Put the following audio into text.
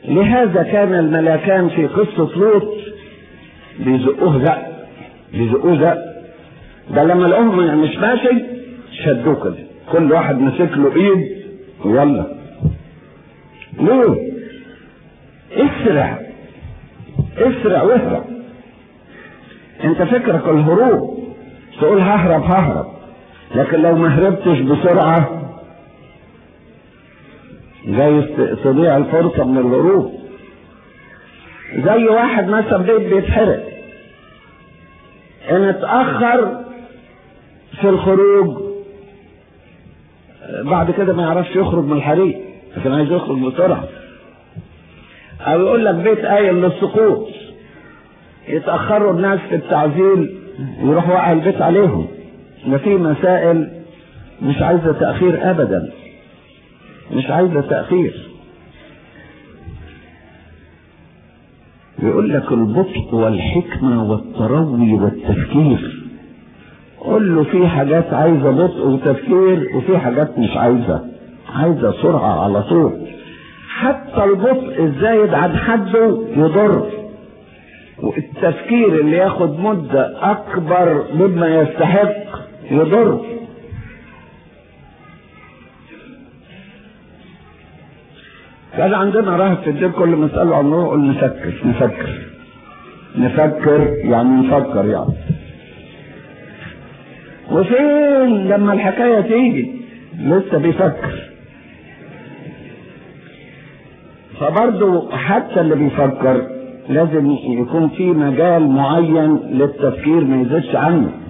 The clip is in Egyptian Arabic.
لهذا كان الملاكان في قصة لوط بيزقوه زق بيزقوه زق ده لما لقوه مش ماشي شدوه كده كل واحد مسك له ايد ويلا ليه؟ اسرع اسرع واهرب انت فكرك الهروب تقول ههرب ههرب لكن لو ما هربتش بسرعة جاي تضيع الفرصة من الهروب زي واحد مثلا بيت بيتحرق ان اتأخر في الخروج بعد كده ما يعرفش يخرج من الحريق لكن عايز يخرج بسرعة او يقول لك بيت قايل للسقوط يتأخروا الناس في التعزيل يروح وقع البيت عليهم ده في مسائل مش عايزة تأخير أبدا مش عايزة تأخير يقول لك البطء والحكمة والتروي والتفكير قول له في حاجات عايزة بطء وتفكير وفي حاجات مش عايزة عايزة سرعة على طول حتى البطء الزايد عن حده يضر والتفكير اللي ياخد مدة أكبر مما يستحق يضر كان عندنا راهب في الدين كل ما نسأله عن نقول نفكر نفكر نفكر يعني نفكر يعني وفين لما الحكاية تيجي لسه بيفكر فبرضه حتى اللي بيفكر لازم يكون في مجال معين للتفكير ما يزيدش عنه